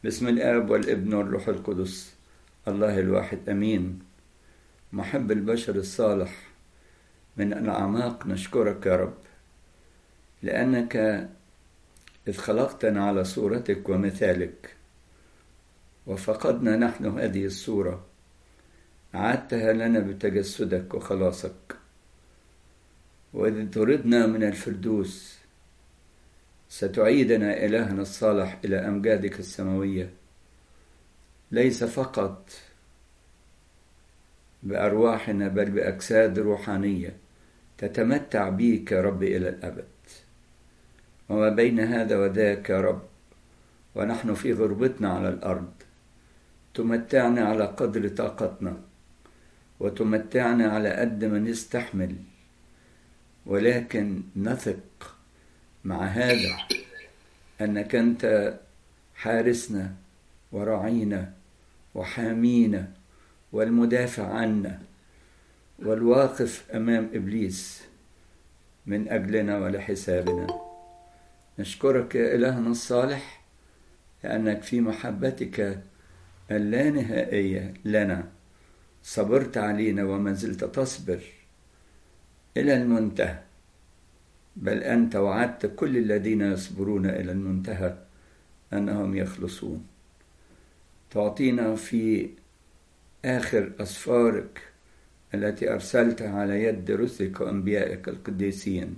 بسم الآب والابن والروح القدس الله الواحد أمين محب البشر الصالح من الأعماق نشكرك يا رب لأنك إذ خلقتنا على صورتك ومثالك وفقدنا نحن هذه الصورة أعدتها لنا بتجسدك وخلاصك وإذ طردنا من الفردوس ستعيدنا إلهنا الصالح إلى أمجادك السماوية ليس فقط بأرواحنا بل بأجساد روحانية تتمتع بيك يا رب إلى الأبد وما بين هذا وذاك يا رب ونحن في غربتنا على الأرض تمتعنا على قدر طاقتنا وتمتعنا على قد ما نستحمل ولكن نثق مع هذا انك انت حارسنا وراعينا وحامينا والمدافع عنا والواقف امام ابليس من اجلنا ولحسابنا نشكرك يا الهنا الصالح لانك في محبتك اللانهائيه لنا صبرت علينا وما زلت تصبر الى المنتهى بل أنت وعدت كل الذين يصبرون إلى المنتهى أنهم يخلصون تعطينا في آخر أسفارك التي أرسلتها على يد رسلك وأنبيائك القديسين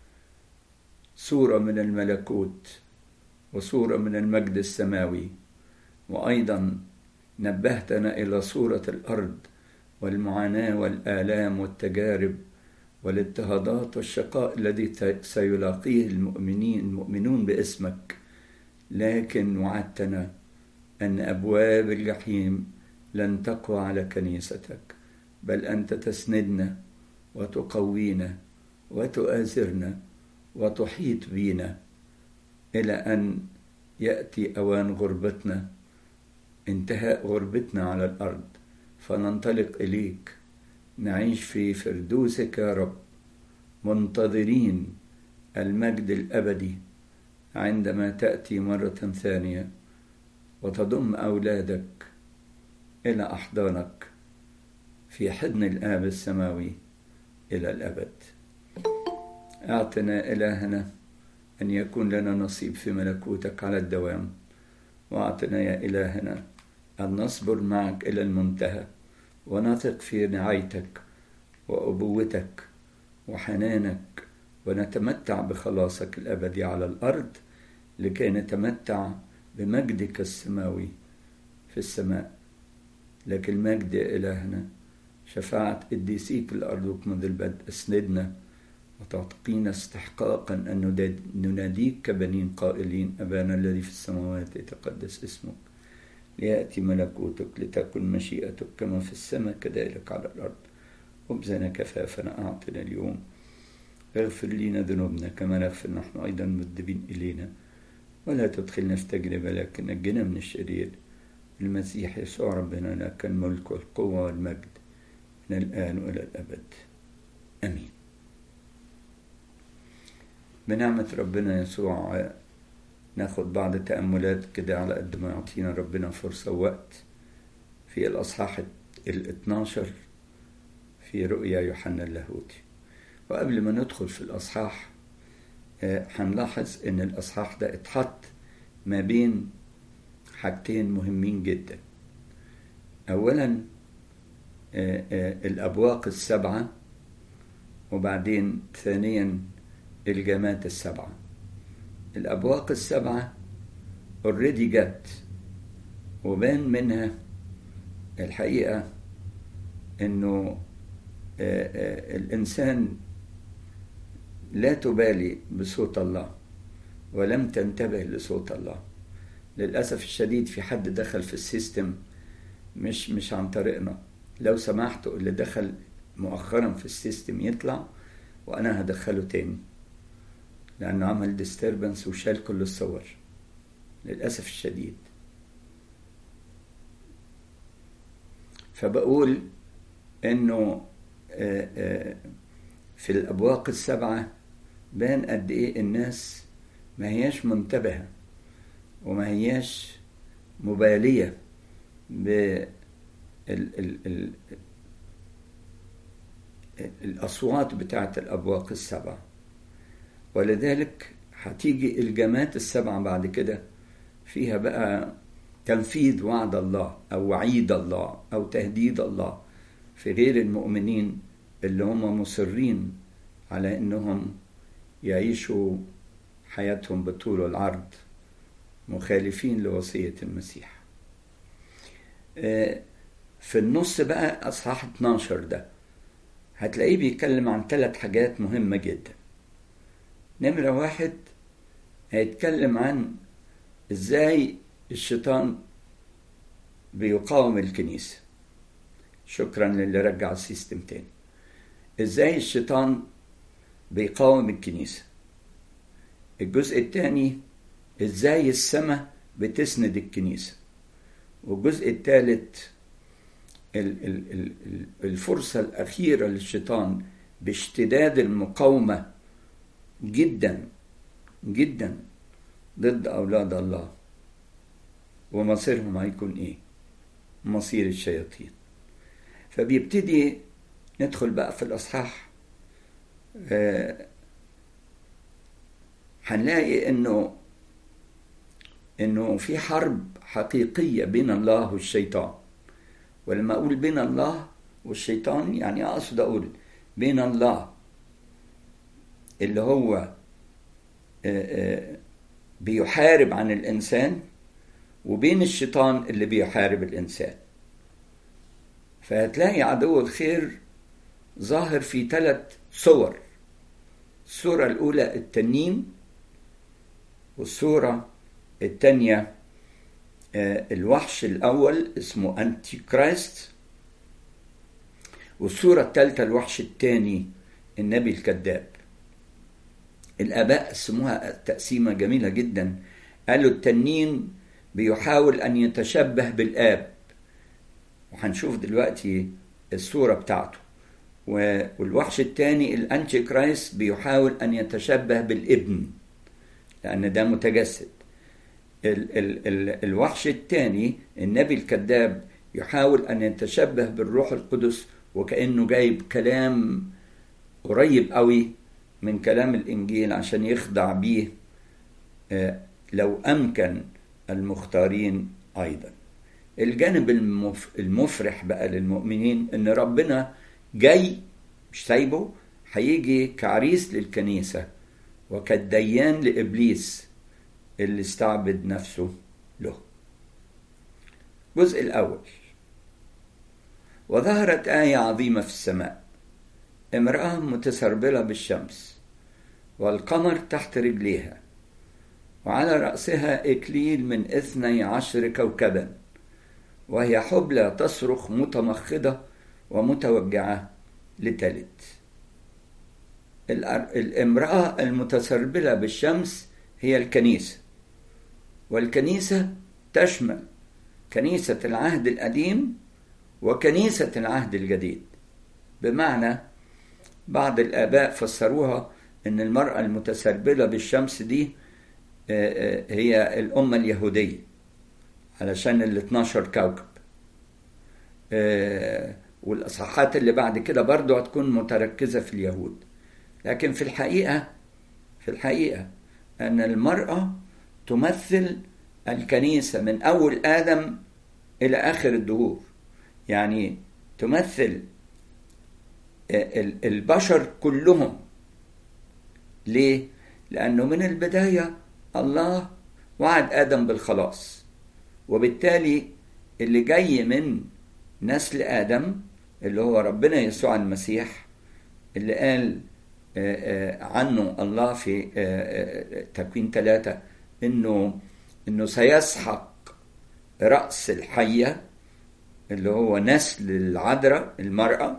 صورة من الملكوت وصورة من المجد السماوي وأيضا نبهتنا إلى صورة الأرض والمعاناة والآلام والتجارب والاضطهادات والشقاء الذي سيلاقيه المؤمنين المؤمنون باسمك لكن وعدتنا ان ابواب الجحيم لن تقوى على كنيستك بل انت تسندنا وتقوينا وتؤازرنا وتحيط بينا الى ان ياتي اوان غربتنا انتهاء غربتنا على الارض فننطلق اليك نعيش في فردوسك يا رب منتظرين المجد الابدي عندما تاتي مره ثانيه وتضم اولادك الى احضانك في حضن الاب السماوي الى الابد اعطنا الهنا ان يكون لنا نصيب في ملكوتك على الدوام واعطنا يا الهنا ان نصبر معك الى المنتهى ونثق في رعايتك وأبوتك وحنانك ونتمتع بخلاصك الأبدي على الأرض لكي نتمتع بمجدك السماوي في السماء لك المجد يا إلهنا شفاعة قديسيك الأرض منذ البدء اسندنا وتعطينا استحقاقا أن نناديك كبنين قائلين أبانا الذي في السماوات يتقدس اسمك ليأتي ملكوتك لتكن مشيئتك كما في السماء كذلك على الأرض خبزنا كفافنا أعطنا اليوم اغفر لنا ذنوبنا كما نغفر نحن أيضا مذنبين إلينا ولا تدخلنا في تجربة لكن نجنا من الشرير المسيح يسوع ربنا لك الملك والقوة والمجد من الآن وإلى الأبد آمين بنعمة ربنا يسوع ناخد بعض تأملات كده على قد ما يعطينا ربنا فرصة ووقت في الأصحاح ال 12 في رؤيا يوحنا اللاهوتي وقبل ما ندخل في الأصحاح هنلاحظ إن الأصحاح ده اتحط ما بين حاجتين مهمين جدا أولا الأبواق السبعة وبعدين ثانيا الجمات السبعه الأبواق السبعة اوريدي جت وبان منها الحقيقة إنه الإنسان لا تبالي بصوت الله ولم تنتبه لصوت الله للأسف الشديد في حد دخل في السيستم مش مش عن طريقنا لو سمحتوا اللي دخل مؤخرا في السيستم يطلع وأنا هدخله تاني لأنه عمل ديستربنس وشال كل الصور للأسف الشديد فبقول إنه في الأبواق السبعة بان قد إيه الناس ما هياش منتبهة وما هياش مبالية بال ال ال الأصوات بتاعت الأبواق السبعة ولذلك هتيجي الجامات السبعة بعد كده فيها بقى تنفيذ وعد الله أو وعيد الله أو تهديد الله في غير المؤمنين اللي هم مصرين على انهم يعيشوا حياتهم بالطول والعرض مخالفين لوصية المسيح في النص بقى أصحاح 12 ده هتلاقيه بيتكلم عن ثلاث حاجات مهمة جدا نمرة واحد هيتكلم عن ازاي الشيطان بيقاوم الكنيسة شكرا للي رجع السيستم تاني ازاي الشيطان بيقاوم الكنيسة الجزء الثاني ازاي السماء بتسند الكنيسة والجزء الثالث الفرصة الأخيرة للشيطان باشتداد المقاومة جدا جدا ضد أولاد الله ومصيرهم هيكون إيه؟ مصير الشياطين فبيبتدي ندخل بقى في الأصحاح آه هنلاقي إنه إنه في حرب حقيقية بين الله والشيطان ولما أقول بين الله والشيطان يعني أقصد أقول بين الله اللي هو آه آه بيحارب عن الإنسان وبين الشيطان اللي بيحارب الإنسان فهتلاقي عدو الخير ظاهر في ثلاث صور الصورة الأولى التنين والصورة الثانية الوحش الأول اسمه أنتي كرايست والصورة الثالثة الوحش الثاني النبي الكذاب الآباء سموها تقسيمة جميلة جدا قالوا التنين بيحاول أن يتشبه بالآب وهنشوف دلوقتي الصورة بتاعته والوحش الثاني الأنتي كرايست بيحاول أن يتشبه بالابن لأن ده متجسد ال ال ال الوحش الثاني النبي الكذاب يحاول أن يتشبه بالروح القدس وكأنه جايب كلام قريب قوي من كلام الإنجيل عشان يخضع بيه لو أمكن المختارين أيضا الجانب المفرح بقى للمؤمنين ان ربنا جاي مش سايبه هيجي كعريس للكنيسه وكالديان لابليس اللي استعبد نفسه له الجزء الاول وظهرت ايه عظيمه في السماء امراه متسربله بالشمس والقمر تحت رجليها وعلى راسها اكليل من اثني عشر كوكبا وهي حبلى تصرخ متمخضة ومتوجعة لتلد الامرأة المتسربلة بالشمس هي الكنيسة والكنيسة تشمل كنيسة العهد القديم وكنيسة العهد الجديد بمعنى بعض الآباء فسروها أن المرأة المتسربلة بالشمس دي هي الأمة اليهودية علشان ال 12 كوكب آه والإصحاحات اللي بعد كده برضو هتكون متركزة في اليهود لكن في الحقيقة في الحقيقة أن المرأة تمثل الكنيسة من أول آدم إلى آخر الدهور يعني تمثل البشر كلهم ليه؟ لأنه من البداية الله وعد آدم بالخلاص وبالتالي اللي جاي من نسل آدم اللي هو ربنا يسوع المسيح اللي قال عنه الله في تكوين ثلاثة إنه إنه سيسحق رأس الحية اللي هو نسل العذراء المرأة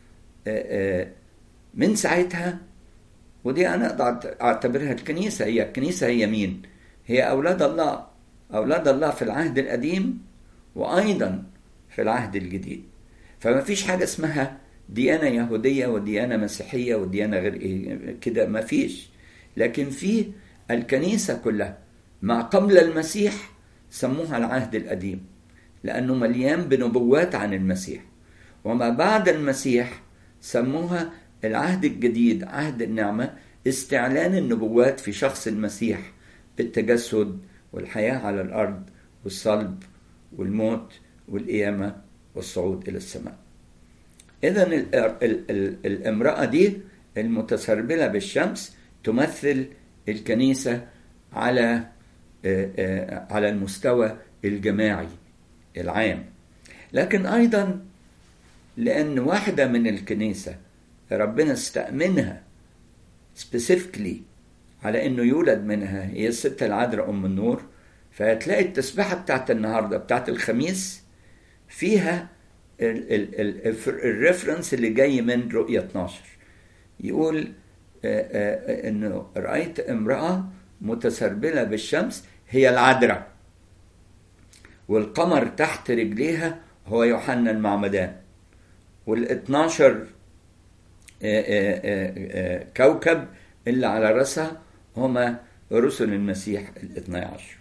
من ساعتها ودي أنا أقدر أعتبرها الكنيسة هي الكنيسة هي مين؟ هي أولاد الله أولاد الله في العهد القديم وأيضا في العهد الجديد فما فيش حاجة اسمها ديانة يهودية وديانة مسيحية وديانة غير إيه كده ما فيش لكن في الكنيسة كلها ما قبل المسيح سموها العهد القديم لأنه مليان بنبوات عن المسيح وما بعد المسيح سموها العهد الجديد عهد النعمة استعلان النبوات في شخص المسيح بالتجسد والحياة على الأرض والصلب والموت والقيامة والصعود إلى السماء إذا الامرأة دي المتسربلة بالشمس تمثل الكنيسة على على المستوى الجماعي العام لكن أيضا لأن واحدة من الكنيسة ربنا استأمنها specifically على انه يولد منها هي الست العذراء ام النور فهتلاقي التسبيحه بتاعت النهارده بتاعت الخميس فيها الريفرنس اللي جاي من رؤية 12 يقول انه رايت امراه متسربله بالشمس هي العذراء والقمر تحت رجليها هو يوحنا المعمدان وال 12 كوكب اللي على رأسها هما رسل المسيح الاثنى عشر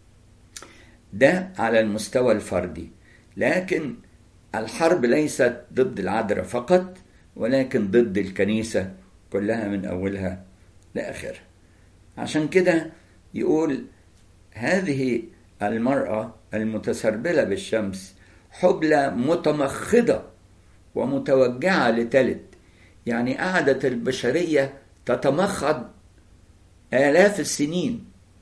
ده على المستوى الفردي لكن الحرب ليست ضد العذراء فقط ولكن ضد الكنيسة كلها من أولها لآخرها عشان كده يقول هذه المرأة المتسربلة بالشمس حبلى متمخضة ومتوجعة لتلد يعني قعدت البشرية تتمخض آلاف السنين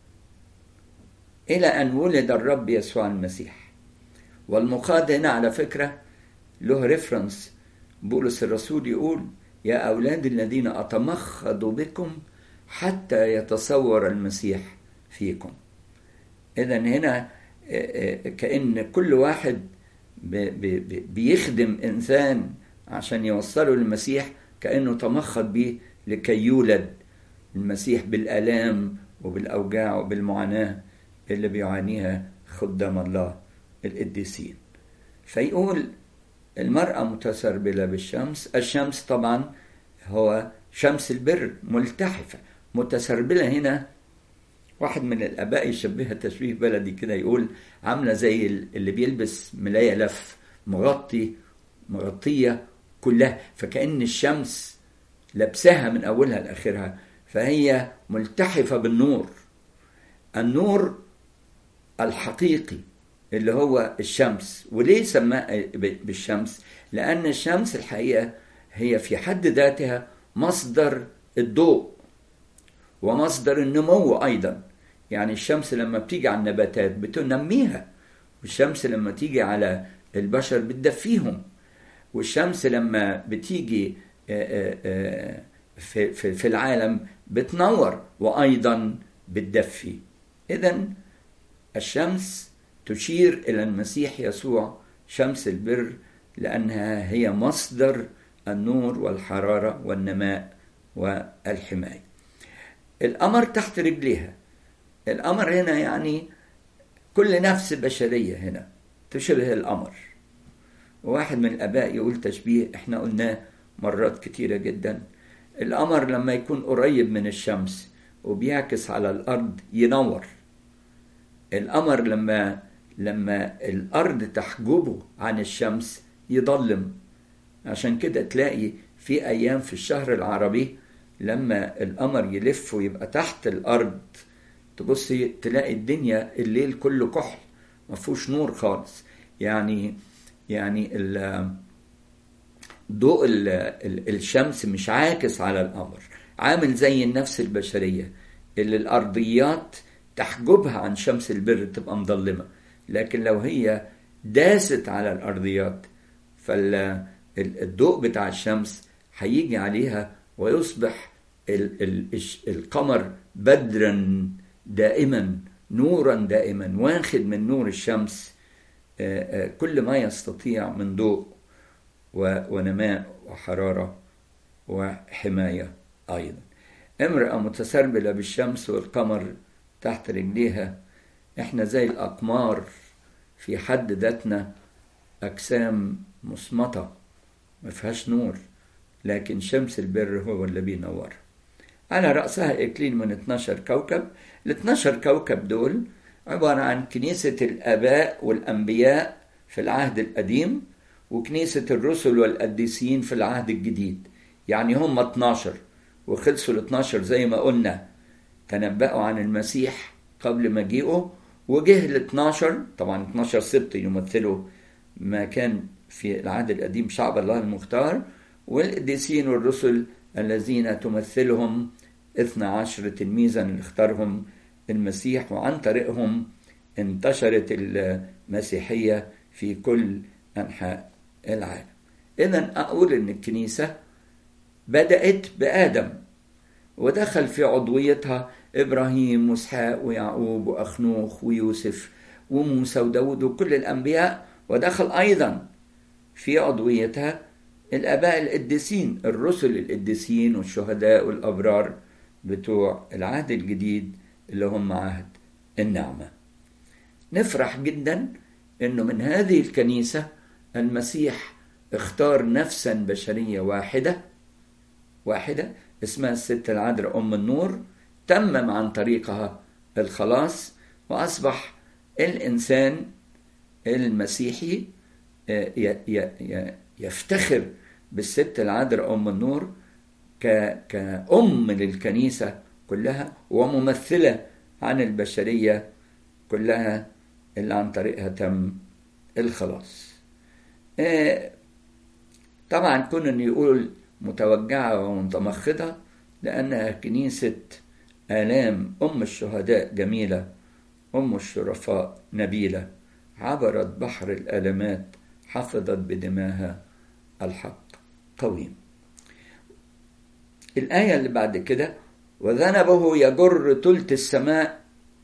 إلى أن ولد الرب يسوع المسيح والمخاض هنا على فكرة له ريفرنس بولس الرسول يقول يا أولاد الذين أتمخض بكم حتى يتصور المسيح فيكم إذا هنا كأن كل واحد بيخدم إنسان عشان يوصله للمسيح كأنه تمخض به لكي يولد المسيح بالآلام وبالأوجاع وبالمعاناة اللي بيعانيها خدام الله القديسين فيقول المرأة متسربلة بالشمس الشمس طبعا هو شمس البر ملتحفة متسربلة هنا واحد من الآباء يشبهها تشبيه بلدي كده يقول عاملة زي اللي بيلبس ملاية لف مغطي مغطية كلها فكأن الشمس لبسها من أولها لآخرها فهي ملتحفة بالنور النور الحقيقي اللي هو الشمس وليه سماه بالشمس لأن الشمس الحقيقة هي في حد ذاتها مصدر الضوء ومصدر النمو أيضا يعني الشمس لما بتيجي على النباتات بتنميها والشمس لما تيجي على البشر بتدفيهم والشمس لما بتيجي في, في, في العالم بتنور وأيضا بتدفي إذا الشمس تشير إلى المسيح يسوع شمس البر لأنها هي مصدر النور والحرارة والنماء والحماية القمر تحت رجليها القمر هنا يعني كل نفس بشرية هنا تشبه القمر واحد من الآباء يقول تشبيه احنا قلناه مرات كتيرة جدا القمر لما يكون قريب من الشمس وبيعكس على الأرض ينور القمر لما لما الأرض تحجبه عن الشمس يضلم عشان كده تلاقي في أيام في الشهر العربي لما القمر يلف ويبقى تحت الأرض تبصي تلاقي الدنيا الليل كله كحل ما فيهوش نور خالص يعني يعني ضوء الشمس مش عاكس على القمر عامل زي النفس البشرية اللي الأرضيات تحجبها عن شمس البر تبقى مظلمة لكن لو هي داست على الأرضيات فالضوء بتاع الشمس هيجي عليها ويصبح القمر بدرا دائما نورا دائما واخد من نور الشمس كل ما يستطيع من ضوء ونماء وحرارة وحماية أيضا امرأة متسربلة بالشمس والقمر تحت رجليها احنا زي الأقمار في حد ذاتنا أجسام مصمتة ما فيهاش نور لكن شمس البر هو اللي بينورها على رأسها إكليل من 12 كوكب ال 12 كوكب دول عبارة عن كنيسة الآباء والأنبياء في العهد القديم وكنيسة الرسل والقديسين في العهد الجديد يعني هم 12 وخلصوا ال 12 زي ما قلنا تنبأوا عن المسيح قبل مجيئه وجه ال 12 طبعا 12 سبط يمثلوا ما كان في العهد القديم شعب الله المختار والقديسين والرسل الذين تمثلهم 12 تلميذا اللي اختارهم المسيح وعن طريقهم انتشرت المسيحية في كل أنحاء العالم إذا أقول إن الكنيسة بدأت بآدم ودخل في عضويتها إبراهيم وإسحاق ويعقوب وأخنوخ ويوسف وموسى وداود وكل الأنبياء ودخل أيضا في عضويتها الآباء القديسين الرسل القديسين والشهداء والأبرار بتوع العهد الجديد اللي هم عهد النعمة نفرح جدا انه من هذه الكنيسة المسيح اختار نفسا بشرية واحدة واحدة اسمها الست العذراء أم النور تمم عن طريقها الخلاص وأصبح الإنسان المسيحي يفتخر بالست العذراء أم النور كأم للكنيسة كلها وممثلة عن البشرية كلها اللي عن طريقها تم الخلاص طبعا كون ان يقول متوجعة ومتمخضة لأنها كنيسة آلام أم الشهداء جميلة أم الشرفاء نبيلة عبرت بحر الآلامات حفظت بدماها الحق قويم الآية اللي بعد كده وذنبه يجر تلت السماء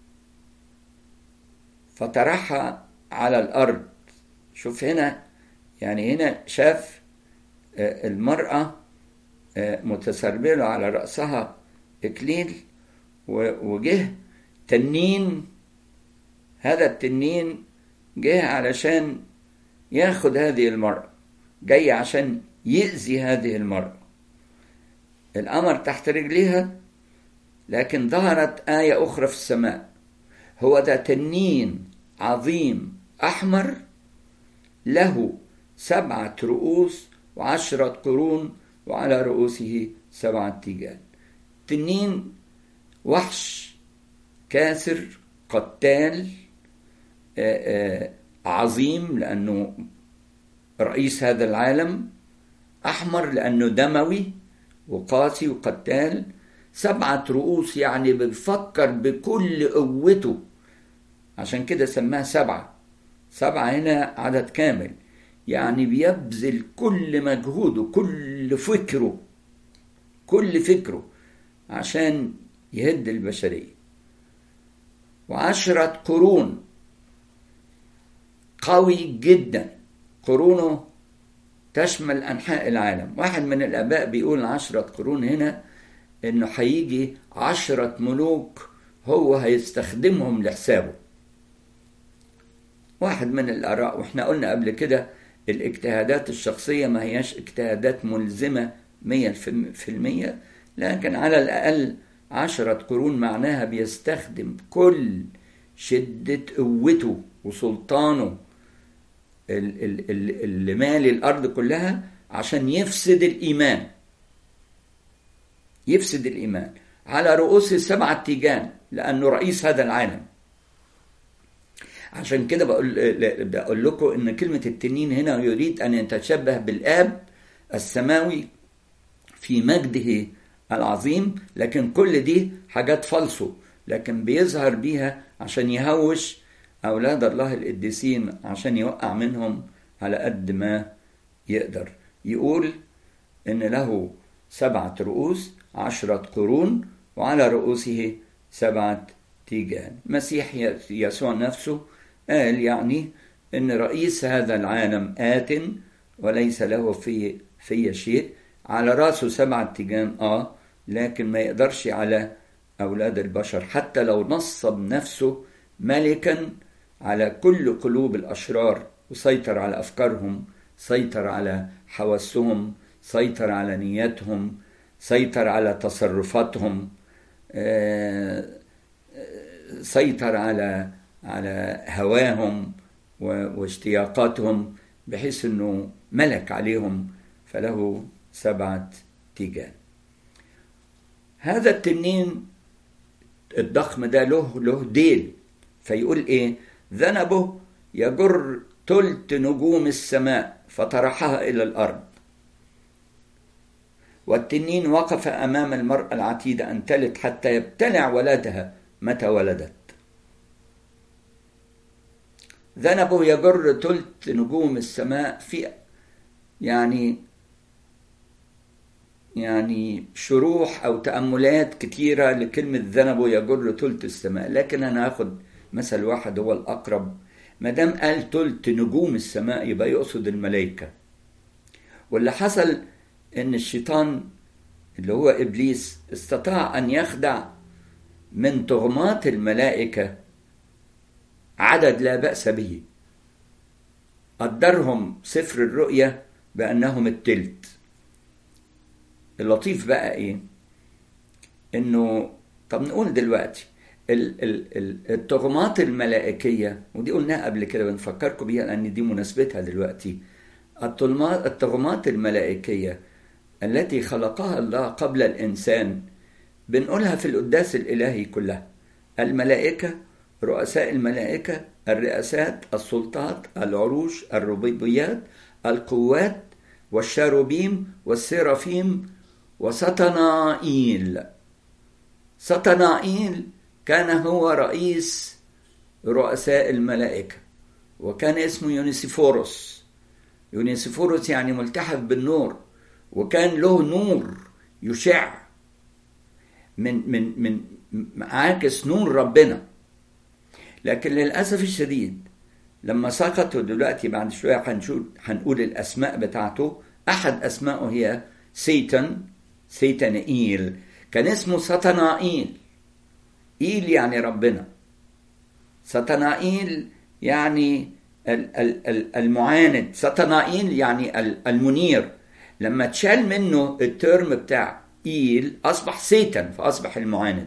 فطرحها على الأرض شوف هنا يعني هنا شاف المرأة متسربلة على رأسها إكليل وجه تنين هذا التنين جه علشان ياخد هذه المرأة جاي عشان يأذي هذه المرأة القمر تحت رجليها لكن ظهرت آية أخرى في السماء هو ده تنين عظيم أحمر له سبعة رؤوس وعشرة قرون وعلى رؤوسه سبعة تيجان تنين وحش كاسر قتال آآ آآ عظيم لأنه رئيس هذا العالم أحمر لأنه دموي وقاسي وقتال سبعة رؤوس يعني بيفكر بكل قوته عشان كده سماها سبعة سبعة هنا عدد كامل يعني بيبذل كل مجهوده كل فكره كل فكره عشان يهد البشرية وعشرة قرون قوي جدا قرونه تشمل أنحاء العالم واحد من الآباء بيقول عشرة قرون هنا إنه هيجي عشرة ملوك هو هيستخدمهم لحسابه واحد من الآراء وإحنا قلنا قبل كده الاجتهادات الشخصية ما هياش اجتهادات ملزمة مية في المية لكن على الأقل عشرة قرون معناها بيستخدم كل شدة قوته وسلطانه اللي مالي الأرض كلها عشان يفسد الإيمان يفسد الإيمان على رؤوس السبعة تيجان لأنه رئيس هذا العالم عشان كده بقول بقول لكم ان كلمه التنين هنا يريد ان يتشبه بالاب السماوي في مجده العظيم لكن كل دي حاجات فالصو لكن بيظهر بيها عشان يهوش اولاد الله القديسين عشان يوقع منهم على قد ما يقدر يقول ان له سبعه رؤوس عشره قرون وعلى رؤوسه سبعه تيجان مسيح يسوع نفسه قال يعني ان رئيس هذا العالم آت وليس له في في شيء على راسه سبعة تيجان اه لكن ما يقدرش على اولاد البشر حتى لو نصب نفسه ملكا على كل قلوب الاشرار وسيطر على افكارهم سيطر على حواسهم سيطر على نياتهم سيطر على تصرفاتهم آه سيطر على على هواهم واشتياقاتهم بحيث انه ملك عليهم فله سبعة تيجان هذا التنين الضخم ده له له ديل فيقول ايه ذنبه يجر تلت نجوم السماء فطرحها الى الارض والتنين وقف امام المراه العتيده ان تلد حتى يبتلع ولدها متى ولدت ذنبه يجر تلت نجوم السماء في يعني يعني شروح او تاملات كتيره لكلمه ذنبه يجر تلت السماء لكن انا هاخد مثل واحد هو الاقرب ما دام قال تلت نجوم السماء يبقى يقصد الملائكه واللي حصل ان الشيطان اللي هو ابليس استطاع ان يخدع من طغمات الملائكه عدد لا باس به قدرهم سفر الرؤيا بانهم التلت اللطيف بقى ايه انه طب نقول دلوقتي الطغمات الملائكيه ودي قلناها قبل كده بنفكركم بيها لان دي مناسبتها دلوقتي الطغمات الملائكيه التي خلقها الله قبل الانسان بنقولها في القداس الالهي كلها الملائكه رؤساء الملائكه الرئاسات السلطات العروش الربوبيات القوات والشاروبيم والسيرافيم وسطنائيل سطنائيل كان هو رئيس رؤساء الملائكة وكان اسمه يونيسيفوروس يونيسيفوروس يعني ملتحف بالنور وكان له نور يشع من من من عاكس نور ربنا لكن للأسف الشديد لما سقطوا دلوقتي بعد شوية هنشوف هنقول الأسماء بتاعته أحد أسمائه هي سيتن سيتنائيل كان اسمه سطنائيل إيل يعني ربنا سطنائيل يعني المعاند سطنائيل يعني المنير لما تشال منه الترم بتاع إيل أصبح سيتن فأصبح المعاند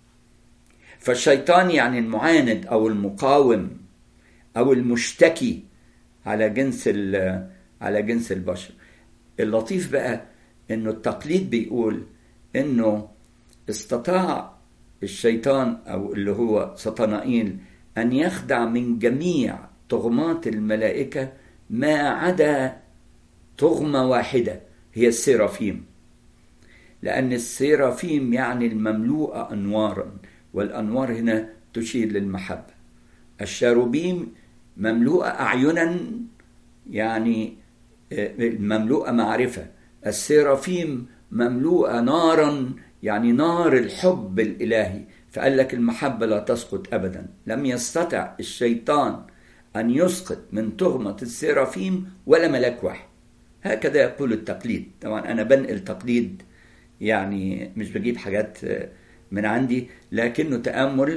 فالشيطان يعني المعاند أو المقاوم أو المشتكي على جنس على جنس البشر اللطيف بقى انه التقليد بيقول انه استطاع الشيطان او اللي هو سطنائيل ان يخدع من جميع طغمات الملائكه ما عدا طغمه واحده هي السيرافيم لان السيرافيم يعني المملوءه انوارا والانوار هنا تشير للمحبه الشاروبيم مملوءه اعينا يعني مملوءه معرفه السيرافيم مملوءه نارا يعني نار الحب الالهي فقال لك المحبه لا تسقط ابدا لم يستطع الشيطان ان يسقط من تهمه السيرافيم ولا ملاك واحد هكذا يقول التقليد طبعا انا بنقل تقليد يعني مش بجيب حاجات من عندي لكنه تامل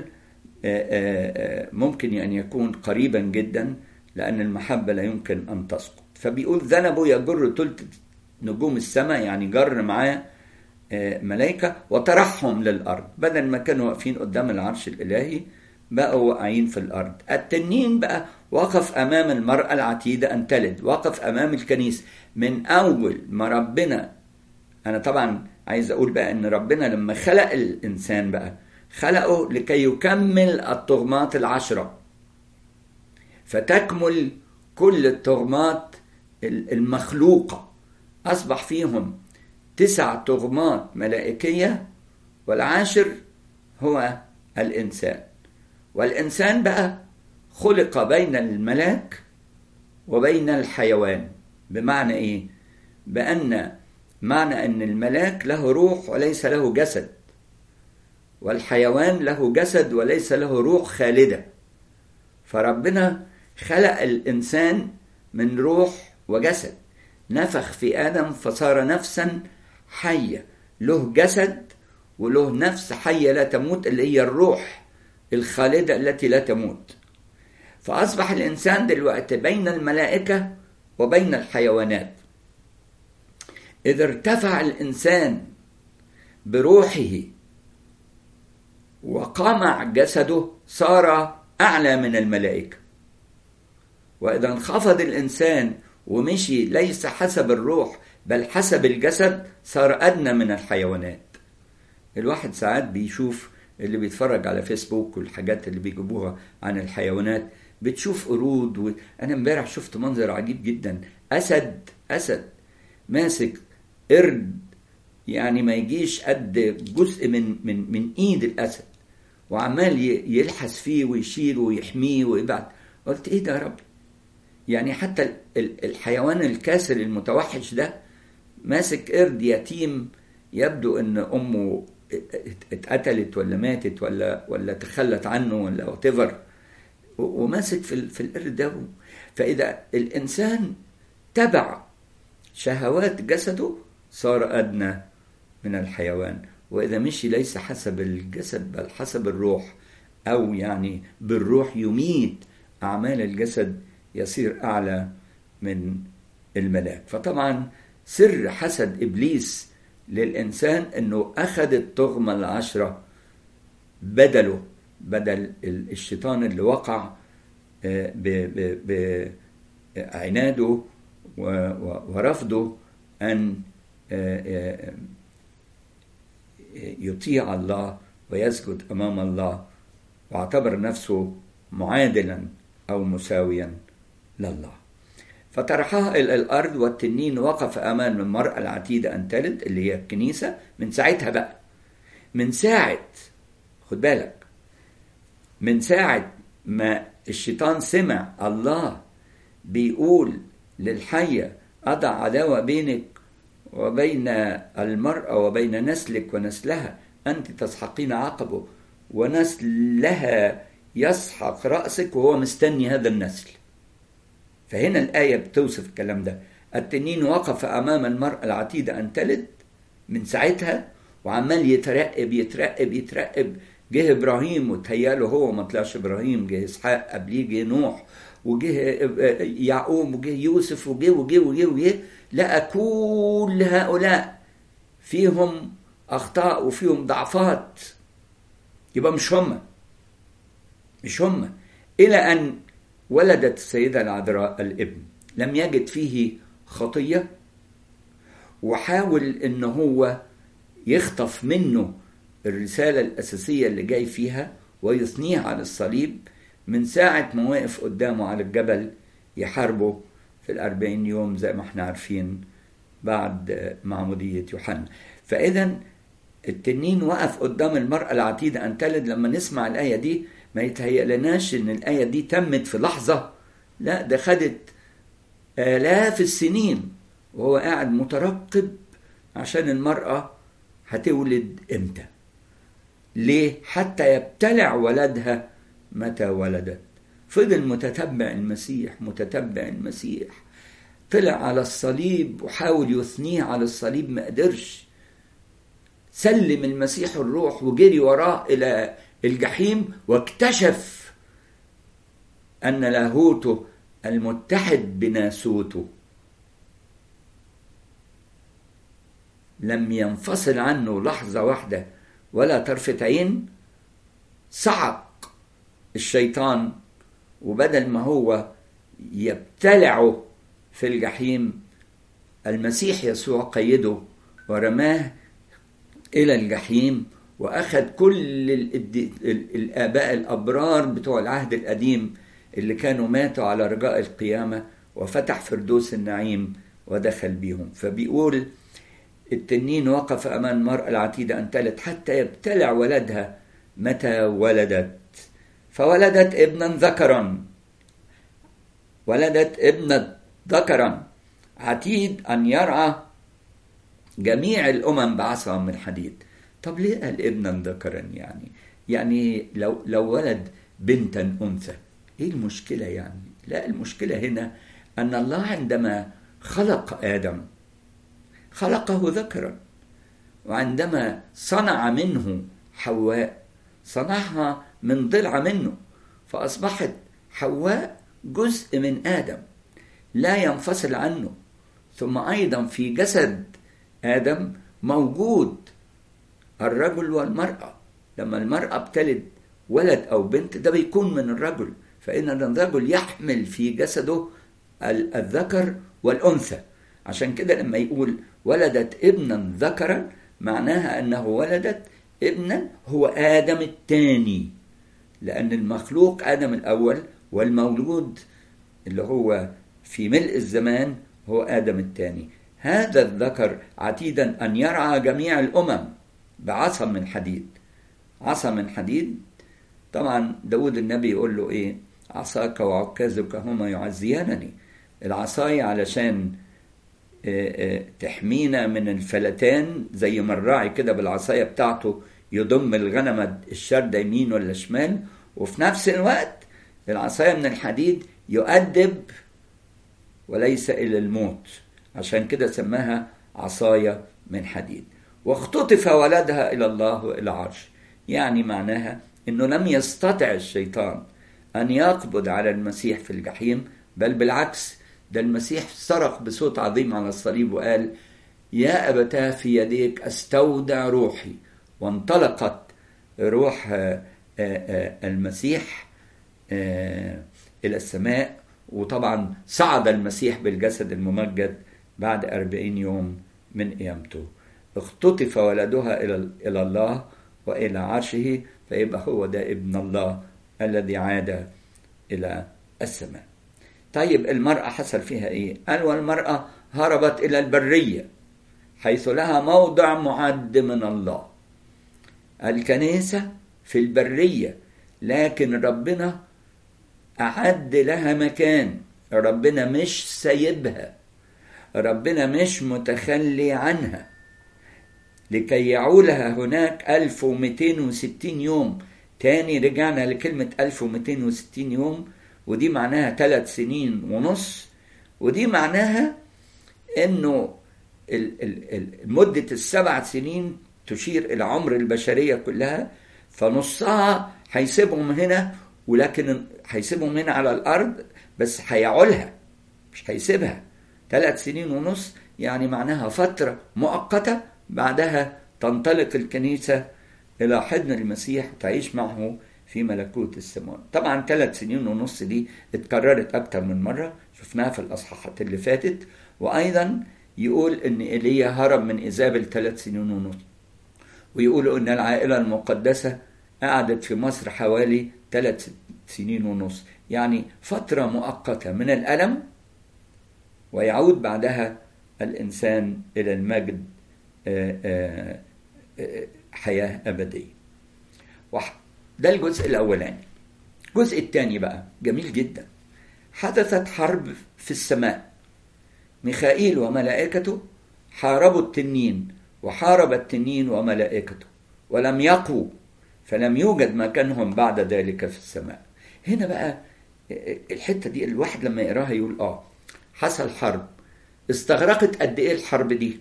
ممكن ان يكون قريبا جدا لان المحبه لا يمكن ان تسقط فبيقول ذنبه يجر تلت نجوم السماء يعني جر معاه ملائكة وطرحهم للأرض بدل ما كانوا واقفين قدام العرش الإلهي بقوا واقعين في الأرض التنين بقى وقف أمام المرأة العتيدة أن تلد وقف أمام الكنيسة من أول ما ربنا أنا طبعا عايز أقول بقى أن ربنا لما خلق الإنسان بقى خلقه لكي يكمل الطغمات العشرة فتكمل كل الطغمات المخلوقة أصبح فيهم تسع طغمات ملائكية والعاشر هو الإنسان والإنسان بقى خلق بين الملاك وبين الحيوان بمعنى إيه؟ بأن معنى أن الملاك له روح وليس له جسد والحيوان له جسد وليس له روح خالدة فربنا خلق الإنسان من روح وجسد نفخ في آدم فصار نفسا حية له جسد وله نفس حية لا تموت اللي هي الروح الخالدة التي لا تموت فأصبح الإنسان دلوقتي بين الملائكة وبين الحيوانات إذا ارتفع الإنسان بروحه وقمع جسده صار أعلى من الملائكة وإذا انخفض الإنسان ومشي ليس حسب الروح بل حسب الجسد صار أدنى من الحيوانات الواحد ساعات بيشوف اللي بيتفرج على فيسبوك والحاجات اللي بيجيبوها عن الحيوانات بتشوف قرود و... انا امبارح شفت منظر عجيب جدا اسد اسد ماسك قرد يعني ما يجيش قد جزء من من من ايد الاسد وعمال يلحس فيه ويشيله ويحميه ويبعت قلت ايه ده يا رب يعني حتى الحيوان الكاسر المتوحش ده ماسك قرد يتيم يبدو ان امه اتقتلت ولا ماتت ولا ولا تخلت عنه ولا وات وماسك في في القرد ده فاذا الانسان تبع شهوات جسده صار ادنى من الحيوان واذا مشي ليس حسب الجسد بل حسب الروح او يعني بالروح يميت اعمال الجسد يصير اعلى من الملاك فطبعا سر حسد ابليس للإنسان أنه أخذ التغمة العشرة بدله بدل الشيطان اللي وقع بعناده ورفضه أن يطيع الله ويسجد أمام الله واعتبر نفسه معادلا أو مساويا لله فطرحها إلى الأرض والتنين وقف أمام المرأة العتيدة أن تلد اللي هي الكنيسة من ساعتها بقى من ساعة خد بالك من ساعة ما الشيطان سمع الله بيقول للحية أضع عداوة بينك وبين المرأة وبين نسلك ونسلها أنت تسحقين عقبه ونسلها يسحق رأسك وهو مستني هذا النسل فهنا الآية بتوصف الكلام ده التنين وقف أمام المرأة العتيدة أن تلد من ساعتها وعمال يترقب يترقب يترقب جه إبراهيم وتهيأله هو ما طلعش إبراهيم جه إسحاق قبليه جه نوح وجه يعقوب وجه يوسف وجه وجه وجه وجه لقى كل هؤلاء فيهم أخطاء وفيهم ضعفات يبقى مش هم مش هم إلى أن ولدت السيدة العذراء الابن لم يجد فيه خطية وحاول ان هو يخطف منه الرسالة الأساسية اللي جاي فيها ويثنيه على الصليب من ساعة ما وقف قدامه على الجبل يحاربه في الأربعين يوم زي ما احنا عارفين بعد معمودية يوحنا فإذا التنين وقف قدام المرأة العتيدة أن تلد لما نسمع الآية دي ما يتهيألناش ان الآية دي تمت في لحظة لا ده خدت آلاف السنين وهو قاعد مترقب عشان المرأة هتولد امتى ليه حتى يبتلع ولدها متى ولدت فضل متتبع المسيح متتبع المسيح طلع على الصليب وحاول يثنيه على الصليب ما قدرش سلم المسيح الروح وجري وراه الى الجحيم واكتشف ان لاهوته المتحد بناسوته لم ينفصل عنه لحظه واحده ولا طرفه عين صعق الشيطان وبدل ما هو يبتلعه في الجحيم المسيح يسوع قيده ورماه الى الجحيم واخذ كل الاباء الابرار بتوع العهد القديم اللي كانوا ماتوا على رجاء القيامه وفتح فردوس النعيم ودخل بيهم فبيقول التنين وقف امام المراه العتيده ان تلد حتى يبتلع ولدها متى ولدت فولدت ابنا ذكرا ولدت ابنا ذكرا عتيد ان يرعى جميع الامم بعصا من حديد طب ليه قال ابنا ذكرا يعني يعني لو لو ولد بنتا انثى ايه المشكله يعني لا المشكله هنا ان الله عندما خلق ادم خلقه ذكرا وعندما صنع منه حواء صنعها من ضلع منه فاصبحت حواء جزء من ادم لا ينفصل عنه ثم ايضا في جسد ادم موجود الرجل والمراه لما المراه بتلد ولد أو بنت ده بيكون من الرجل فإن الرجل يحمل في جسده الذكر والأنثى عشان كده لما يقول ولدت ابنا ذكرا معناها أنه ولدت ابنا هو آدم الثاني لأن المخلوق آدم الأول والمولود اللي هو في ملء الزمان هو آدم الثاني هذا الذكر عتيدا أن يرعى جميع الأمم بعصا من حديد عصا من حديد طبعا داود النبي يقول له إيه عصاك وعكازك هما يعزيانني العصاية علشان تحمينا من الفلتان زي ما الراعي كده بالعصاية بتاعته يضم الغنم الشردة يمين ولا شمال وفي نفس الوقت العصاية من الحديد يؤدب وليس إلى الموت عشان كده سماها عصاية من حديد واختطف ولدها إلى الله وإلى عرش يعني معناها أنه لم يستطع الشيطان أن يقبض على المسيح في الجحيم بل بالعكس ده المسيح صرخ بصوت عظيم على الصليب وقال يا أبتاه في يديك أستودع روحي وانطلقت روح المسيح إلى السماء وطبعا صعد المسيح بالجسد الممجد بعد أربعين يوم من قيامته اختطف ولدها إلى الله وإلى عرشه فيبقى هو ده ابن الله الذي عاد إلى السماء طيب المرأة حصل فيها إيه؟ قال والمرأة هربت إلى البرية حيث لها موضع معد من الله الكنيسة في البرية لكن ربنا أعد لها مكان ربنا مش سايبها ربنا مش متخلي عنها لكي يعولها هناك 1260 يوم تاني رجعنا لكلمة 1260 يوم ودي معناها ثلاث سنين ونص ودي معناها انه مدة السبع سنين تشير إلى عمر البشرية كلها فنصها هيسيبهم هنا ولكن هيسيبهم هنا على الأرض بس هيعولها مش هيسيبها ثلاث سنين ونص يعني معناها فترة مؤقتة بعدها تنطلق الكنيسة إلى حضن المسيح تعيش معه في ملكوت السماء طبعا ثلاث سنين ونص دي اتكررت أكتر من مرة شفناها في الأصحاحات اللي فاتت وأيضا يقول إن إيليا هرب من إيزابل ثلاث سنين ونص ويقولوا إن العائلة المقدسة قعدت في مصر حوالي ثلاث سنين ونص يعني فترة مؤقتة من الألم ويعود بعدها الإنسان إلى المجد حياة أبدية ده الجزء الأولاني الجزء الثاني بقى جميل جدا حدثت حرب في السماء ميخائيل وملائكته حاربوا التنين وحارب التنين وملائكته ولم يقوا فلم يوجد مكانهم بعد ذلك في السماء هنا بقى الحتة دي الواحد لما يقراها يقول اه حصل حرب استغرقت قد ايه الحرب دي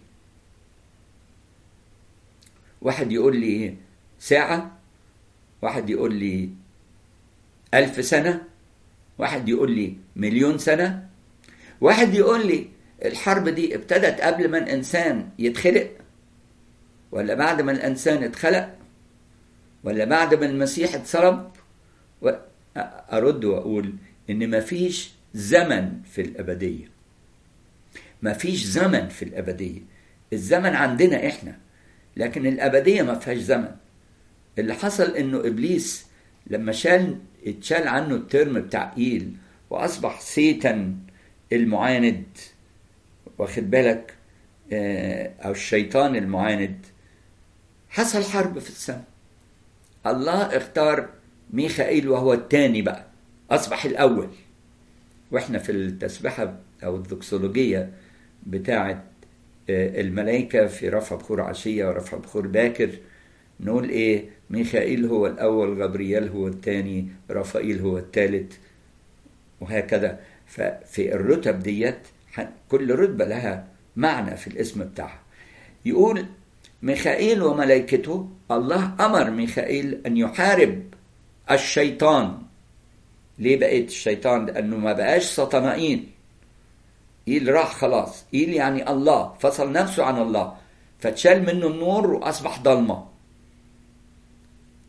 واحد يقول لي ساعة واحد يقول لي ألف سنة واحد يقول لي مليون سنة واحد يقول لي الحرب دي ابتدت قبل ما الإنسان يتخلق ولا بعد ما الإنسان اتخلق ولا بعد ما المسيح اتصلب أرد وأقول إن مفيش زمن في الأبدية مفيش زمن في الأبدية الزمن عندنا إحنا لكن الأبدية ما فيهاش زمن اللي حصل إنه إبليس لما شال اتشال عنه الترم بتاع إيل وأصبح سيتن المعاند واخد بالك أو الشيطان المعاند حصل حرب في السماء الله اختار ميخائيل وهو الثاني بقى أصبح الأول وإحنا في التسبحة أو الدوكسولوجية بتاعة الملائكة في رفع بخور عشية ورفع بخور باكر نقول إيه ميخائيل هو الأول غبريال هو الثاني رافائيل هو الثالث وهكذا ففي الرتب ديت كل رتبة لها معنى في الاسم بتاعها يقول ميخائيل وملائكته الله أمر ميخائيل أن يحارب الشيطان ليه بقيت الشيطان لأنه ما بقاش سطنائيل إيل راح خلاص إيل يعني الله فصل نفسه عن الله فتشال منه النور وأصبح ضلمة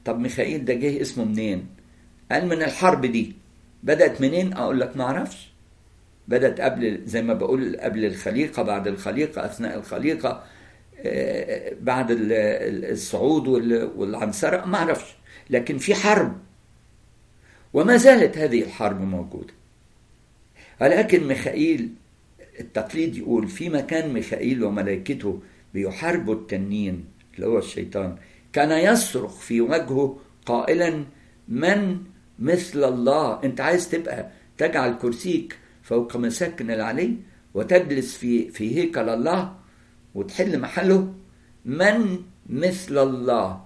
طب ميخائيل ده جه اسمه منين قال من الحرب دي بدأت منين اقول لك ما اعرفش بدأت قبل زي ما بقول قبل الخليقة بعد الخليقة أثناء الخليقة بعد الصعود والعنصرة ما أعرفش لكن في حرب وما زالت هذه الحرب موجودة ولكن ميخائيل التقليد يقول في مكان ميخائيل وملائكته بيحاربوا التنين اللي هو الشيطان كان يصرخ في وجهه قائلا من مثل الله انت عايز تبقى تجعل كرسيك فوق مساكن العلي وتجلس في في هيكل الله وتحل محله من مثل الله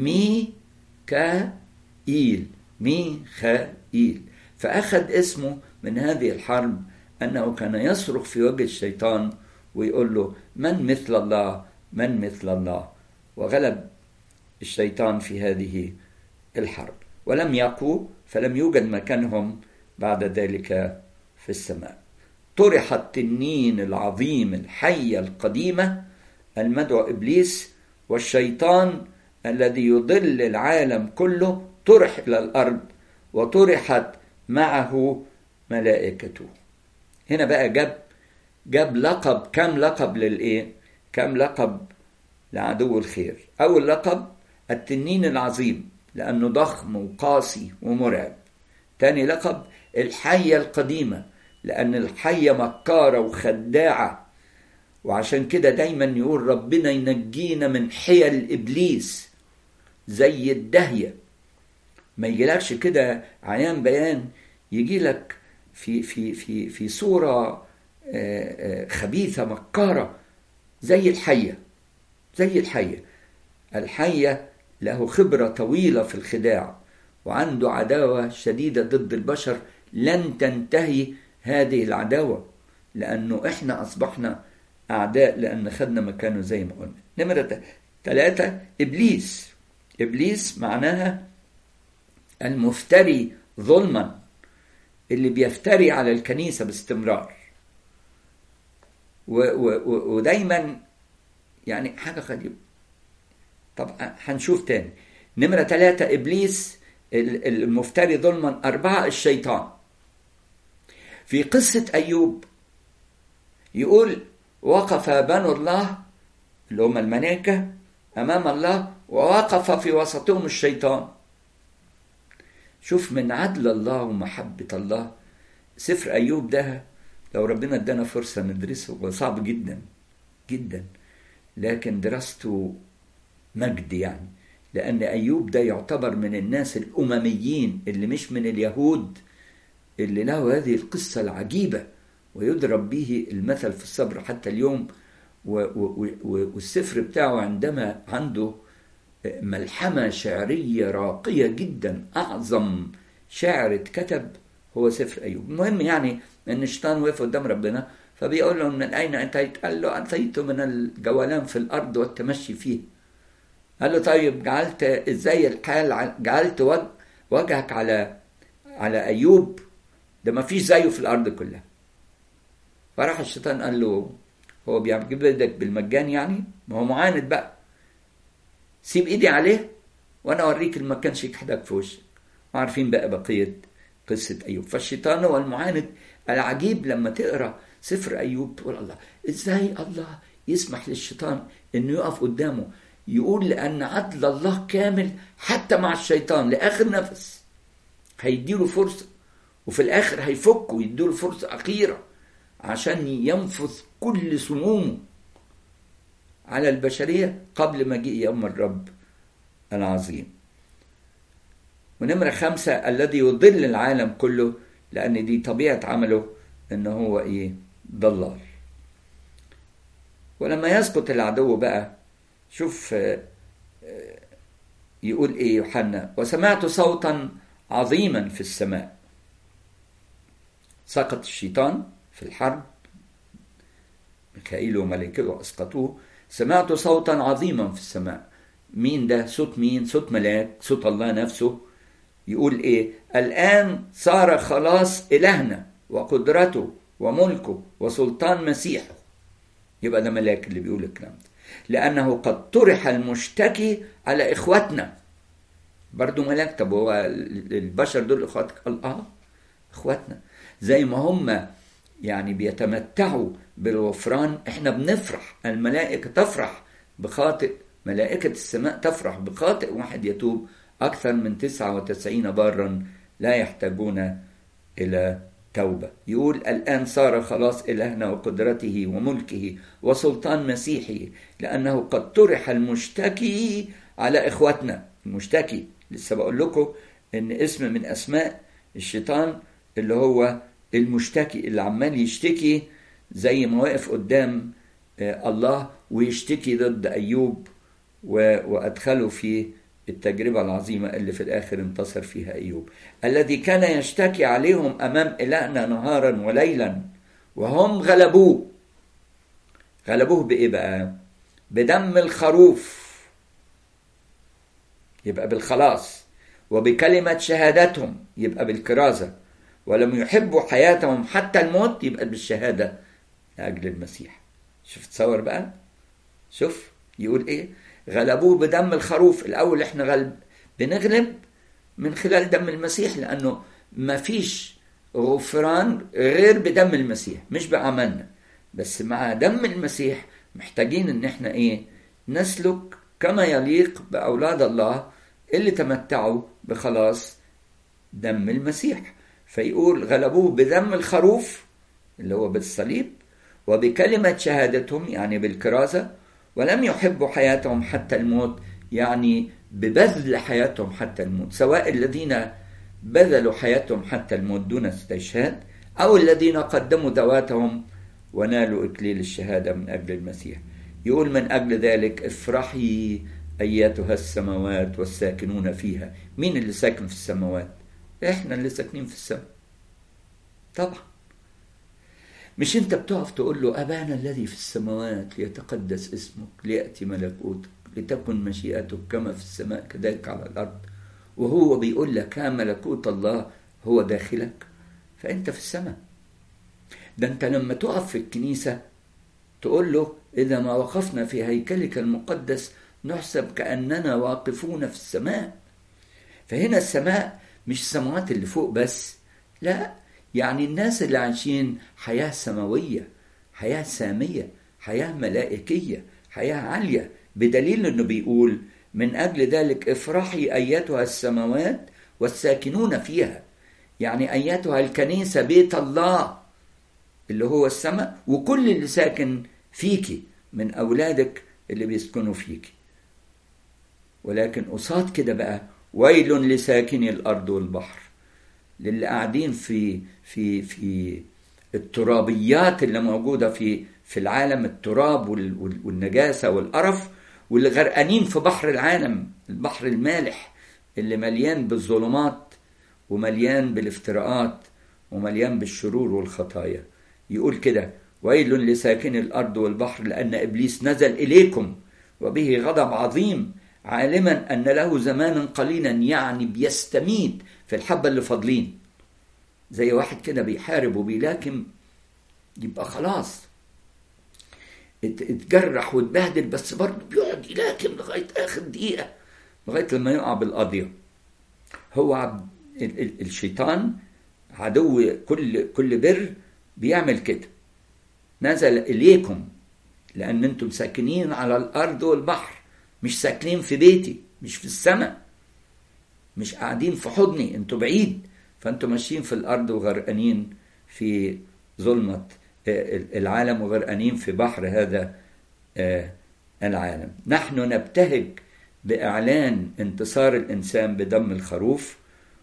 ميكائيل ميخائيل فأخذ اسمه من هذه الحرب أنه كان يصرخ في وجه الشيطان ويقول له من مثل الله من مثل الله وغلب الشيطان في هذه الحرب ولم يقوا فلم يوجد مكانهم بعد ذلك في السماء طرح التنين العظيم الحية القديمة المدعو إبليس والشيطان الذي يضل العالم كله طرح إلى الأرض وطرحت معه ملائكته هنا بقى جاب جاب لقب كم لقب للإيه؟ كم لقب لعدو الخير أول لقب التنين العظيم لأنه ضخم وقاسي ومرعب تاني لقب الحية القديمة لأن الحية مكارة وخداعة وعشان كده دايما يقول ربنا ينجينا من حيل إبليس زي الدهية ما يجيلكش كده عيان بيان يجي لك في في في في صورة خبيثة مكارة زي الحية زي الحية الحية له خبرة طويلة في الخداع وعنده عداوة شديدة ضد البشر لن تنتهي هذه العداوة لأنه إحنا أصبحنا أعداء لأن خدنا مكانه زي ما قلنا نمرة ثلاثة إبليس إبليس معناها المفتري ظلما اللي بيفتري على الكنيسة باستمرار و و ودايما يعني حاجة غريبة طب هنشوف تاني نمرة ثلاثة إبليس المفتري ظلما أربعة الشيطان في قصة أيوب يقول وقف بنو الله اللي هم الملائكة أمام الله ووقف في وسطهم الشيطان شوف من عدل الله ومحبة الله سفر أيوب ده لو ربنا ادانا فرصة ندرسه هو صعب جدا جدا لكن دراسته مجد يعني لأن أيوب ده يعتبر من الناس الأمميين اللي مش من اليهود اللي له هذه القصة العجيبة ويضرب به المثل في الصبر حتى اليوم والسفر بتاعه عندما عنده ملحمة شعرية راقية جدا أعظم شاعر اتكتب هو سفر أيوب المهم يعني أن الشيطان وقف قدام ربنا فبيقول له من أين أتيت؟ قال له أتيت من الجولان في الأرض والتمشي فيه قال له طيب جعلت ازاي الحال جعلت وجهك على على ايوب ده ما فيش زيه في الارض كلها فراح الشيطان قال له هو بيجيب لك بالمجان يعني ما هو معاند بقى سيب ايدي عليه وانا اوريك اللي ما كانش يكحدك في وشك عارفين بقى بقيه قصه ايوب فالشيطان هو المعاند العجيب لما تقرا سفر ايوب تقول الله ازاي الله يسمح للشيطان انه يقف قدامه يقول لأن عدل الله كامل حتى مع الشيطان لآخر نفس هيديله فرصة وفي الآخر هيفك ويديله فرصة أخيرة عشان ينفذ كل سمومه على البشرية قبل مجيء يوم الرب العظيم ونمرة خمسة الذي يضل العالم كله لأن دي طبيعة عمله إن هو إيه ضلال ولما يسقط العدو بقى شوف يقول ايه يوحنا وسمعت صوتا عظيما في السماء سقط الشيطان في الحرب ميكائيل وملائكته اسقطوه سمعت صوتا عظيما في السماء مين ده صوت مين صوت ملاك صوت الله نفسه يقول ايه الان صار خلاص الهنا وقدرته وملكه وسلطان مسيحه يبقى ده ملاك اللي بيقول الكلام ده لأنه قد طرح المشتكي على إخوتنا برضو ملاك طب هو البشر دول اخواتك قال اه اخواتنا زي ما هم يعني بيتمتعوا بالغفران احنا بنفرح الملائكة تفرح بخاطئ ملائكة السماء تفرح بخاطئ واحد يتوب أكثر من 99 بارا لا يحتاجون إلى توبة يقول الآن صار خلاص إلهنا وقدرته وملكه وسلطان مسيحه لأنه قد طرح المشتكي على إخوتنا المشتكي لسه بقول لكم إن اسم من أسماء الشيطان اللي هو المشتكي اللي عمال يشتكي زي ما واقف قدام الله ويشتكي ضد أيوب وأدخله في التجربة العظيمة اللي في الآخر انتصر فيها أيوب الذي كان يشتكي عليهم أمام إلهنا نهارا وليلا وهم غلبوه غلبوه بإيه بقى بدم الخروف يبقى بالخلاص وبكلمة شهادتهم يبقى بالكرازة ولم يحبوا حياتهم حتى الموت يبقى بالشهادة لأجل المسيح شوف تصور بقى شوف يقول ايه غلبوه بدم الخروف الاول احنا غلب بنغلب من خلال دم المسيح لانه ما فيش غفران غير بدم المسيح مش بعملنا بس مع دم المسيح محتاجين ان احنا ايه نسلك كما يليق باولاد الله اللي تمتعوا بخلاص دم المسيح فيقول غلبوه بدم الخروف اللي هو بالصليب وبكلمة شهادتهم يعني بالكرازة ولم يحبوا حياتهم حتى الموت يعني ببذل حياتهم حتى الموت سواء الذين بذلوا حياتهم حتى الموت دون استشهاد أو الذين قدموا ذواتهم ونالوا إكليل الشهادة من أجل المسيح يقول من أجل ذلك افرحي أياتها السماوات والساكنون فيها مين اللي ساكن في السماوات احنا اللي ساكنين في السماء طبعا مش انت بتقف تقول له ابانا الذي في السماوات ليتقدس اسمك لياتي ملكوتك لتكن مشيئتك كما في السماء كذلك على الارض وهو بيقول لك ها ملكوت الله هو داخلك فانت في السماء ده انت لما تقف في الكنيسه تقول له اذا ما وقفنا في هيكلك المقدس نحسب كاننا واقفون في السماء فهنا السماء مش السماوات اللي فوق بس لا يعني الناس اللي عايشين حياة سماوية حياة سامية حياة ملائكية حياة عالية بدليل انه بيقول من اجل ذلك افرحي ايتها السماوات والساكنون فيها يعني ايتها الكنيسة بيت الله اللي هو السماء وكل اللي ساكن فيكي من اولادك اللي بيسكنوا فيكي ولكن قصاد كده بقى ويل لساكني الارض والبحر للي قاعدين في في في الترابيات اللي موجوده في في العالم التراب والنجاسه والقرف واللي غرقانين في بحر العالم البحر المالح اللي مليان بالظلمات ومليان بالافتراءات ومليان بالشرور والخطايا يقول كده ويل لساكن الارض والبحر لان ابليس نزل اليكم وبه غضب عظيم عالما ان له زمانا قليلا يعني بيستميت في الحبه اللي فاضلين زي واحد كده بيحارب وبيلاكم يبقى خلاص اتجرح واتبهدل بس برضه بيقعد يلاكم لغايه اخر دقيقه لغايه لما يقع بالقضيه هو عبد الشيطان عدو كل كل بر بيعمل كده نزل اليكم لان انتم ساكنين على الارض والبحر مش ساكنين في بيتي مش في السماء مش قاعدين في حضني انتوا بعيد فانتوا ماشيين في الارض وغرقانين في ظلمه العالم وغرقانين في بحر هذا العالم نحن نبتهج باعلان انتصار الانسان بدم الخروف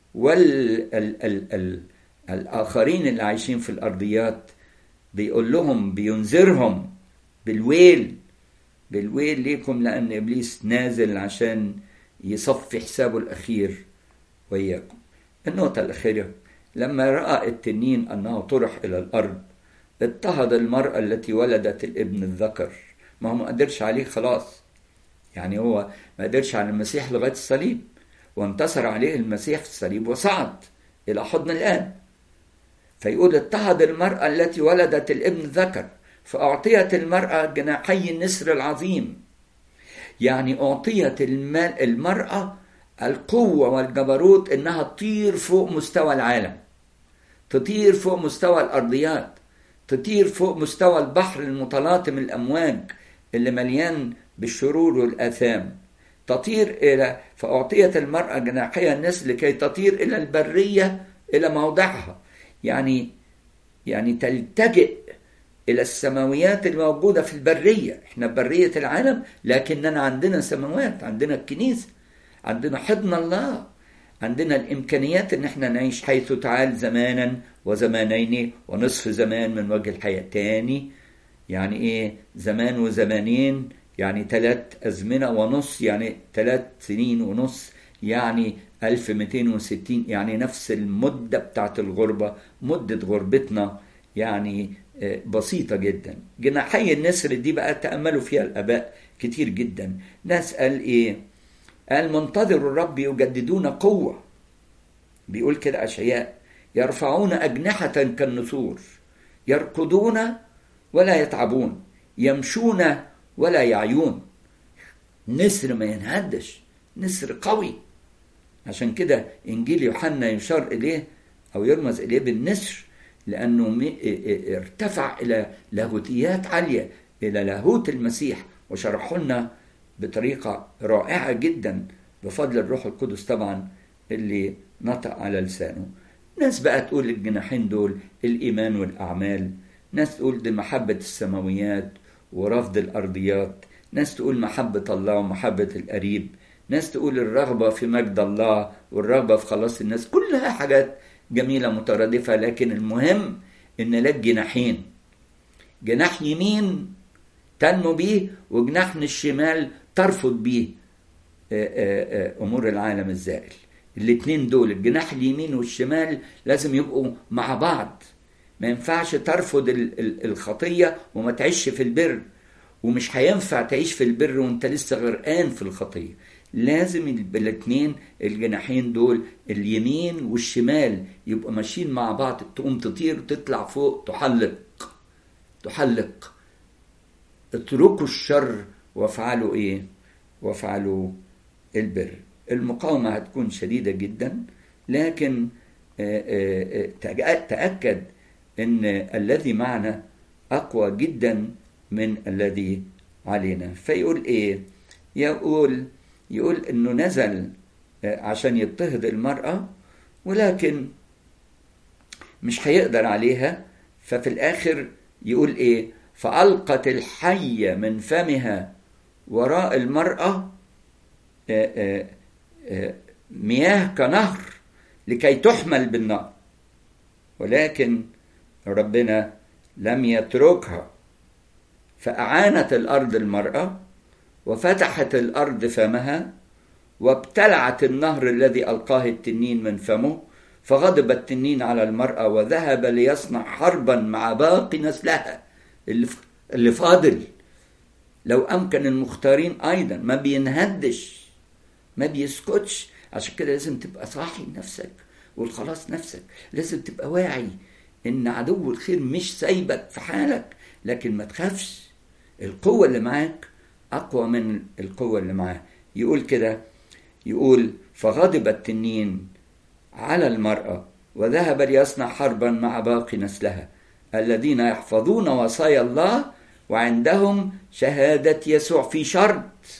والاخرين اللي عايشين في الارضيات بيقول لهم بينذرهم بالويل بالويل ليكم لأن إبليس نازل عشان يصفي حسابه الأخير وإياكم النقطة الأخيرة لما رأى التنين أنه طرح إلى الأرض اضطهد المرأة التي ولدت الابن الذكر ما هو ما قدرش عليه خلاص يعني هو ما قدرش على المسيح لغاية الصليب وانتصر عليه المسيح في الصليب وصعد إلى حضن الآن فيقول اضطهد المرأة التي ولدت الابن الذكر فأعطيت المرأة جناحي النسر العظيم يعني أعطيت المرأة القوة والجبروت إنها تطير فوق مستوى العالم تطير فوق مستوى الأرضيات تطير فوق مستوى البحر المتلاطم الأمواج اللي مليان بالشرور والآثام تطير إلى فأعطيت المرأة جناحية النسل لكي تطير إلى البرية إلى موضعها يعني يعني تلتجئ إلى السماويات الموجودة في البرية إحنا برية العالم لكننا عندنا سماوات عندنا الكنيسة عندنا حضن الله عندنا الإمكانيات إن إحنا نعيش حيث تعال زمانا وزمانين ونصف زمان من وجه الحياة تاني يعني إيه زمان وزمانين يعني ثلاث أزمنة ونص يعني ثلاث سنين ونص يعني 1260 يعني نفس المدة بتاعت الغربة مدة غربتنا يعني بسيطة جدا جناحي النسر دي بقى تأملوا فيها الآباء كتير جدا ناس قال إيه قال منتظر الرب يجددون قوة بيقول كده أشعياء يرفعون أجنحة كالنسور يركضون ولا يتعبون يمشون ولا يعيون نسر ما ينهدش نسر قوي عشان كده إنجيل يوحنا يشار إليه أو يرمز إليه بالنسر لأنه ارتفع إلى لاهوتيات عالية إلى لاهوت المسيح وشرحه لنا بطريقة رائعة جدا بفضل الروح القدس طبعا اللي نطق على لسانه ناس بقى تقول الجناحين دول الإيمان والأعمال ناس تقول دي محبة السماويات ورفض الأرضيات ناس تقول محبة الله ومحبة القريب ناس تقول الرغبة في مجد الله والرغبة في خلاص الناس كلها حاجات جميلة مترادفة لكن المهم إن لك جناحين جناح يمين تنمو بيه وجناح الشمال ترفض بيه أمور العالم الزائل الاتنين دول الجناح اليمين والشمال لازم يبقوا مع بعض ما ينفعش ترفض الخطية وما تعيش في البر ومش هينفع تعيش في البر وانت لسه غرقان في الخطية لازم الاتنين الجناحين دول اليمين والشمال يبقوا ماشيين مع بعض تقوم تطير تطلع فوق تحلق تحلق اتركوا الشر وافعلوا ايه وافعلوا البر المقاومة هتكون شديدة جدا لكن تأكد ان الذي معنا اقوى جدا من الذي علينا فيقول ايه يقول يقول انه نزل عشان يضطهد المرأة ولكن مش هيقدر عليها ففي الاخر يقول ايه فألقت الحية من فمها وراء المرأة مياه كنهر لكي تحمل بالنار ولكن ربنا لم يتركها فأعانت الأرض المرأة وفتحت الأرض فمها وابتلعت النهر الذي ألقاه التنين من فمه فغضب التنين على المرأة وذهب ليصنع حربا مع باقي نسلها اللي فاضل لو أمكن المختارين أيضا ما بينهدش ما بيسكتش عشان كده لازم تبقى صاحي نفسك والخلاص نفسك لازم تبقى واعي ان عدو الخير مش سايبك في حالك لكن ما تخافش القوة اللي معاك أقوى من القوة اللي معاه يقول كده يقول فغضب التنين على المرأة وذهب ليصنع حربا مع باقي نسلها الذين يحفظون وصايا الله وعندهم شهادة يسوع في شرط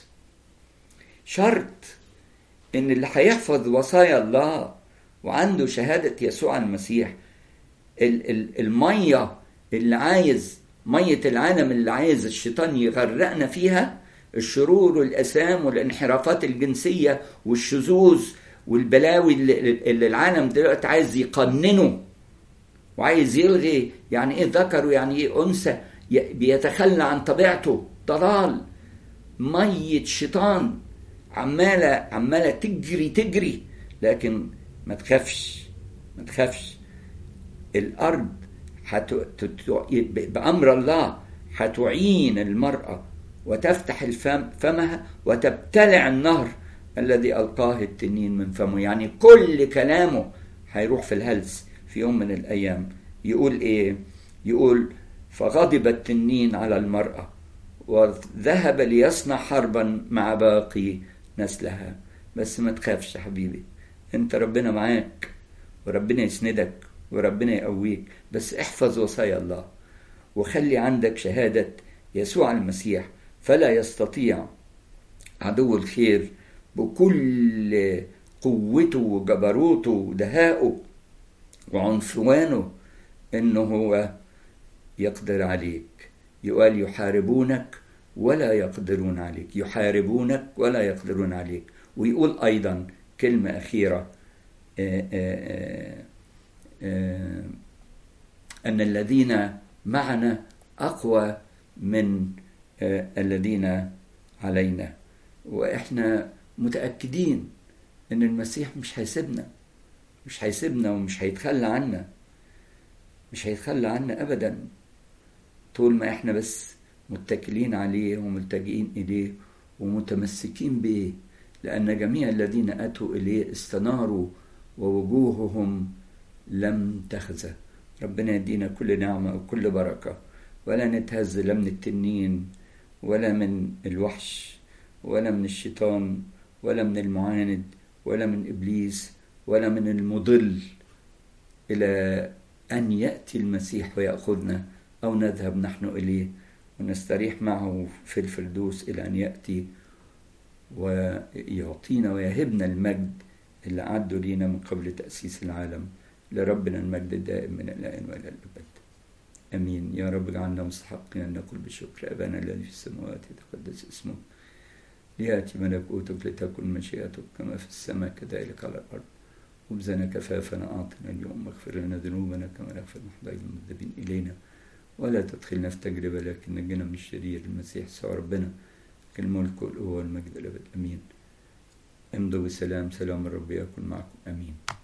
شرط إن اللي هيحفظ وصايا الله وعنده شهادة يسوع المسيح المية اللي عايز مية العالم اللي عايز الشيطان يغرقنا فيها الشرور والأسام والانحرافات الجنسية والشذوذ والبلاوي اللي العالم دلوقتي عايز يقننه وعايز يلغي يعني ايه ذكر ويعني ايه انثى بيتخلى عن طبيعته ضلال مية شيطان عمالة عمالة تجري تجري لكن ما تخافش ما تخافش الأرض حت... بأمر الله هتعين المرأة وتفتح الفم فمها وتبتلع النهر الذي ألقاه التنين من فمه يعني كل كلامه هيروح في الهلس في يوم من الأيام يقول إيه يقول فغضب التنين على المرأة وذهب ليصنع حربا مع باقي نسلها بس ما تخافش يا حبيبي انت ربنا معاك وربنا يسندك وربنا يقويك بس احفظ وصايا الله وخلي عندك شهادة يسوع المسيح فلا يستطيع عدو الخير بكل قوته وجبروته ودهائه وعنفوانه انه هو يقدر عليك يقال يحاربونك ولا يقدرون عليك يحاربونك ولا يقدرون عليك ويقول ايضا كلمه اخيره آآ آآ آآ ان الذين معنا اقوى من الذين علينا واحنا متاكدين ان المسيح مش هيسيبنا مش هيسيبنا ومش هيتخلى عنا مش هيتخلى عنا ابدا طول ما احنا بس متكلين عليه وملتجئين اليه ومتمسكين به لان جميع الذين اتوا اليه استناروا ووجوههم لم تخزى ربنا يدينا كل نعمه وكل بركه ولا نتهز لا من التنين ولا من الوحش ولا من الشيطان ولا من المعاند ولا من ابليس ولا من المضل الى ان ياتي المسيح وياخذنا او نذهب نحن اليه ونستريح معه في الفردوس الى ان ياتي ويعطينا ويهبنا المجد اللي عدوا لينا من قبل تاسيس العالم لربنا المجد الدائم من الان والى الابد امين يا رب اجعلنا مستحقين ان نقول بالشكر ابانا الذي في السماوات يتقدس اسمك لياتي ملكوتك لتكن مشيئتك كما في السماء كذلك على الارض خبزنا كفافنا اعطنا اليوم واغفر لنا ذنوبنا كما نغفر نحن المذنبين الينا ولا تدخلنا في تجربه لكن نجنا من الشرير المسيح سوى ربنا الملك والقوه والمجد الابد امين امضوا بسلام سلام الرب يكن معكم امين